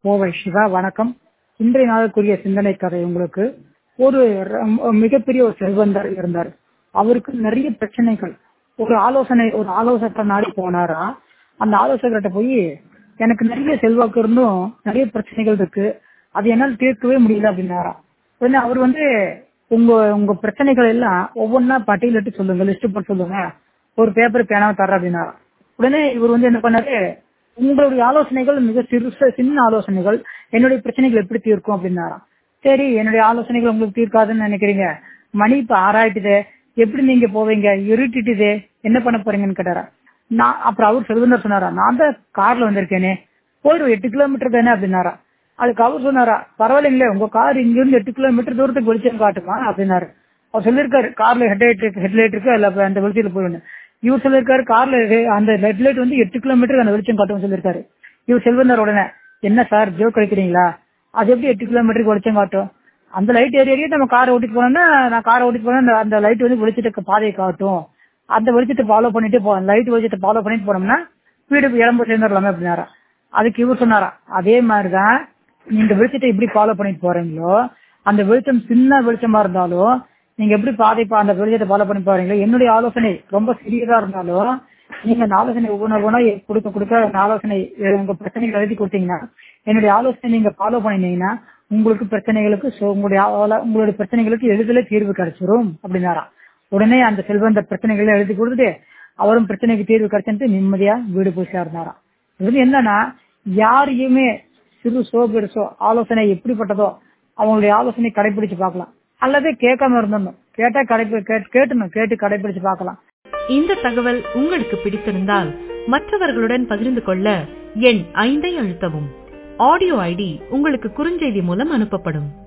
கோவை சிவா வணக்கம் இன்றைய நாளுக்குரிய சிந்தனை கதை உங்களுக்கு ஒரு ர- மிகப்பெரிய ஒரு செல்வந்தர் இருந்தார் அவருக்கு நிறைய பிரச்சனைகள் ஒரு ஆலோசனை ஒரு ஆலோசகர் நாடி போனாரா அந்த ஆலோசகர்கிட்ட போய் எனக்கு நிறைய செல்வாக்கு இருந்தும் நிறைய பிரச்சனைகள் இருக்கு அது என்னால் தீர்க்கவே முடியல அப்படின்னாரா உடனே அவர் வந்து உங்க உங்க பிரச்சனைகள் எல்லாம் ஒவ்வொன்னா பட்டியலிட்டு சொல்லுங்க லிஸ்ட் போட்டு சொல்லுங்க ஒரு பேப்பர் பேனாவை தர்ற அப்படின்னாரா உடனே இவர் வந்து என்ன பண்ணாரு உங்களுடைய ஆலோசனைகள் மிக சிறு சின்ன ஆலோசனைகள் என்னுடைய பிரச்சனைகள் எப்படி தீர்க்கும் அப்படின்னாராம் சரி என்னுடைய ஆலோசனைகள் உங்களுக்கு தீர்க்காதுன்னு நினைக்கிறீங்க மணி இப்ப ஆறாயிட்டுது எப்படி நீங்க போவீங்க இருட்டிட்டுது என்ன பண்ண போறீங்கன்னு கேட்டாரா நான் அப்புறம் அவர் செல்வந்தர் சொன்னாரா நான் தான் கார்ல வந்திருக்கேனே போயிடும் எட்டு கிலோமீட்டர் தானே அப்படின்னாரா அதுக்கு அவர் சொன்னாரா பரவாயில்லைங்களே உங்க கார் இங்க இருந்து எட்டு கிலோமீட்டர் தூரத்துக்கு வெளிச்சம் காட்டுமா அப்படின்னாரு அவர் சொல்லியிருக்காரு கார்ல ஹெட்லைட் இருக்கு ஹெட்லைட் இருக்கு அதுல அப்ப அந்த வெளிச்சத்துல போயிடும் இவர் சொல்லியிருக்காரு கார்ல அந்த ஹெட்லைட் வந்து எட்டு கிலோமீட்டர் அந்த வெளிச்சம் காட்டும் சொல்லியிருக்காரு இவர் செல்வந்தர் உடனே என்ன சார் ஜோக் அடிக்கிறீங்களா அது எப்படி எட்டு கிலோமீட்டருக்கு வெளிச்சம் காட்டும் அந்த லைட் ஏரியாவே நம்ம காரை ஓட்டிட்டு போனோம்னா நான் காரை ஓட்டிட்டு போனா அந்த- அந்த லைட் வந்து வெளிச்சத்துக்கு பாதையை காட்டும் அந்த வெளிச்சத்தை ஃபாலோ பண்ணிட்டு போ லைட் வெளிச்சத்தை ஃபாலோ பண்ணிட்டு போனோம்னா வீடு இளம்பு சேர்ந்துடலாமே அப்படின்னாரா அதுக்கு இவர் சொன்னாரா அதே மாதிரிதான் நீங்க வெளிச்சத்தை எப்படி ஃபாலோ பண்ணிட்டு போறீங்களோ அந்த வெளிச்சம் சின்ன வெளிச்சமா இருந்தாலும் நீங்க எப்படி பாதை பா- அந்த வெளிச்சத்தை ஃபாலோ பண்ணி போறீங்களோ என்னுடைய ஆலோசனை ரொம்ப சிறியதா இருந்தாலும் நீங்க அந்த ஆலோசனை ஒவ்வொன்று ஒவ்வொன்றா கொடுக்க கொடுக்க அந்த ஆலோசனை அஹ் உங்க பிரச்சனைகள் எழுதி கொடுத்தீங்கன்னா என்னுடைய ஆலோசனை நீங்க ஃபாலோ பண்ணினீங்கன்னா உங்களுக்கு பிரச்சனைகளுக்கு so உங்களுடைய ஆல- உங்களுடைய பிரச்சனைகளுக்கு எளிதில் தீர்வு கிடைச்சிரும் அப்படின்னாராம் உடனே அந்த செல்வந்தர் பிரச்சனைகளை எழுதி கொடுத்துட்டு அவரும் பிரச்சனைக்கு தீர்வு கிடைச்சுட்டு நிம்மதியா வீடு போய் சேர்ந்தாராம் இது என்னன்னா யாரையுமே சிறுசோ பெருசோ ஆலோசனை எப்படிப்பட்டதோ அவங்களுடைய ஆலோசனை கடைபிடிச்சு பார்க்கலாம் அல்லது கேட்காம இருந்துடணும் கேட்டா கடைப்பி கேட்- கேட்டணும் கேட்டு கடைபிடிச்சு பார்க்கலாம் இந்த தகவல் உங்களுக்கு பிடித்திருந்தால் மற்றவர்களுடன் பகிர்ந்து கொள்ள எண் ஐந்தை அழுத்தவும் ஆடியோ ஐடி உங்களுக்கு குறுஞ்செய்தி மூலம் அனுப்பப்படும்